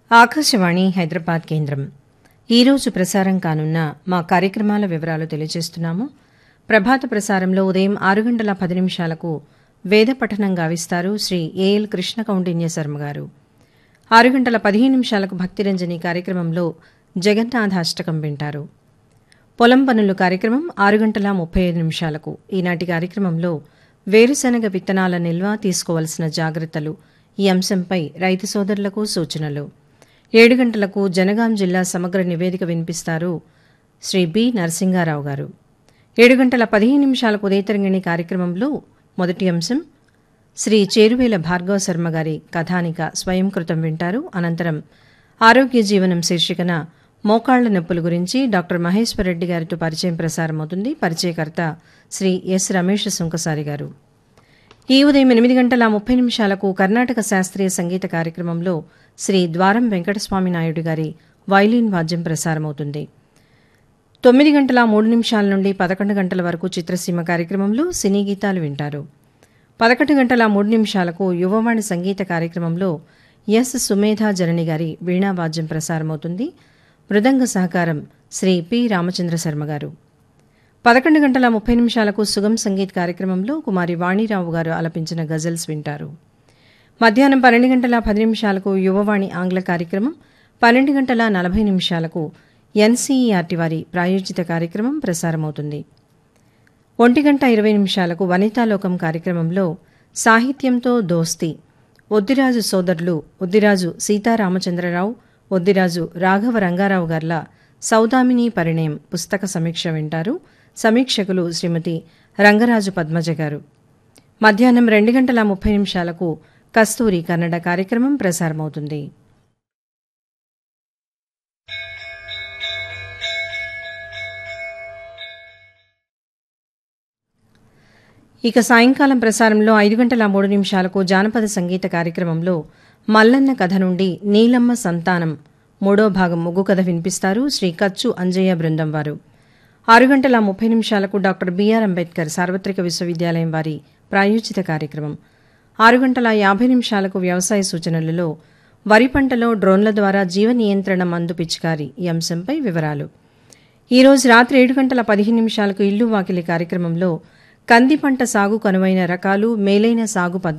ఆకాశవాణి హైదరాబాద్ కేంద్రం ఈరోజు ప్రసారం కానున్న మా కార్యక్రమాల వివరాలు తెలియజేస్తున్నాము ప్రభాత ప్రసారంలో ఉదయం ఆరు గంటల పది నిమిషాలకు వేద పఠనం గావిస్తారు శ్రీ ఏఎల్ కృష్ణ కౌండిన్య శర్మ గారు ఆరు గంటల పదిహేను నిమిషాలకు భక్తిరంజని కార్యక్రమంలో జగన్నాథాష్టకం వింటారు పొలం పనులు కార్యక్రమం ఆరు గంటల ముప్పై ఐదు నిమిషాలకు ఈనాటి కార్యక్రమంలో వేరుశనగ విత్తనాల నిల్వ తీసుకోవలసిన జాగ్రత్తలు ఈ అంశంపై రైతు సోదరులకు సూచనలు ఏడు గంటలకు జనగాం జిల్లా సమగ్ర నివేదిక వినిపిస్తారు శ్రీ బి నరసింగారావు గారు ఏడు గంటల పదిహేను నిమిషాలకు ఉదయతరంగిణి కార్యక్రమంలో మొదటి అంశం శ్రీ చేరువేల భార్గవ శర్మ గారి కథానిక స్వయంకృతం వింటారు అనంతరం ఆరోగ్య జీవనం శీర్షికన మోకాళ్ల నొప్పుల గురించి డాక్టర్ మహేశ్వర్ రెడ్డి గారితో పరిచయం ప్రసారమవుతుంది పరిచయకర్త శ్రీ ఎస్ రమేష్ సుంకసారి గారు ఈ ఉదయం ఎనిమిది గంటల ముప్పై నిమిషాలకు కర్ణాటక శాస్త్రీయ సంగీత కార్యక్రమంలో శ్రీ ద్వారం వెంకటస్వామి నాయుడు గారి వైలిన్ వాద్యం ప్రసారమవుతుంది తొమ్మిది గంటల మూడు నిమిషాల నుండి పదకొండు గంటల వరకు చిత్రసీమ కార్యక్రమంలో సినీ గీతాలు వింటారు పదకొండు గంటల మూడు నిమిషాలకు యువవాణి సంగీత కార్యక్రమంలో ఎస్ సుమేధా జనని గారి వీణా వాద్యం ప్రసారమవుతుంది మృదంగ సహకారం శ్రీ పి రామచంద్ర శర్మ గారు పదకొండు గంటల ముప్పై నిమిషాలకు సుగం సంగీత్ కార్యక్రమంలో కుమారి వాణిరావు గారు ఆలపించిన గజల్స్ వింటారు మధ్యాహ్నం పన్నెండు గంటల పది నిమిషాలకు యువవాణి ఆంగ్ల కార్యక్రమం పన్నెండు గంటల నలభై నిమిషాలకు ఎన్సీఈఆర్టీ వారి ప్రాయోజిత కార్యక్రమం ప్రసారమవుతుంది ఒంటి గంట ఇరవై నిమిషాలకు వనితాలోకం కార్యక్రమంలో సాహిత్యంతో దోస్తి ఒద్దిరాజు సోదరులు ఒద్దిరాజు సీతారామచంద్రరావు ఒద్దిరాజు రాఘవ రంగారావు గార్ల సౌదామిని పరిణయం పుస్తక సమీక్ష వింటారు సమీక్షకులు శ్రీమతి రంగరాజు పద్మజ గారు మధ్యాహ్నం రెండు గంటల ముప్పై నిమిషాలకు కస్తూరి కన్నడ కార్యక్రమం ప్రసారమవుతుంది ఇక సాయంకాలం ప్రసారంలో ఐదు గంటల మూడు నిమిషాలకు జానపద సంగీత కార్యక్రమంలో మల్లన్న కథ నుండి నీలమ్మ సంతానం మూడో భాగం ముగ్గు కథ వినిపిస్తారు శ్రీ కచ్చు అంజయ్య బృందం వారు ఆరు గంటల ముప్పై నిమిషాలకు డాక్టర్ బిఆర్ అంబేద్కర్ సార్వత్రిక విశ్వవిద్యాలయం వారి ప్రాయోజిత కార్యక్రమం ఆరు గంటల యాభై నిమిషాలకు వ్యవసాయ సూచనలలో వరి పంటలో డ్రోన్ల ద్వారా జీవ నియంత్రణ మందు పిచికారి ఈ అంశంపై వివరాలు ఈ రోజు రాత్రి ఏడు గంటల పదిహేను నిమిషాలకు ఇల్లు వాకిలి కార్యక్రమంలో కంది పంట సాగు కనువైన రకాలు మేలైన సాగు పద్ధతులు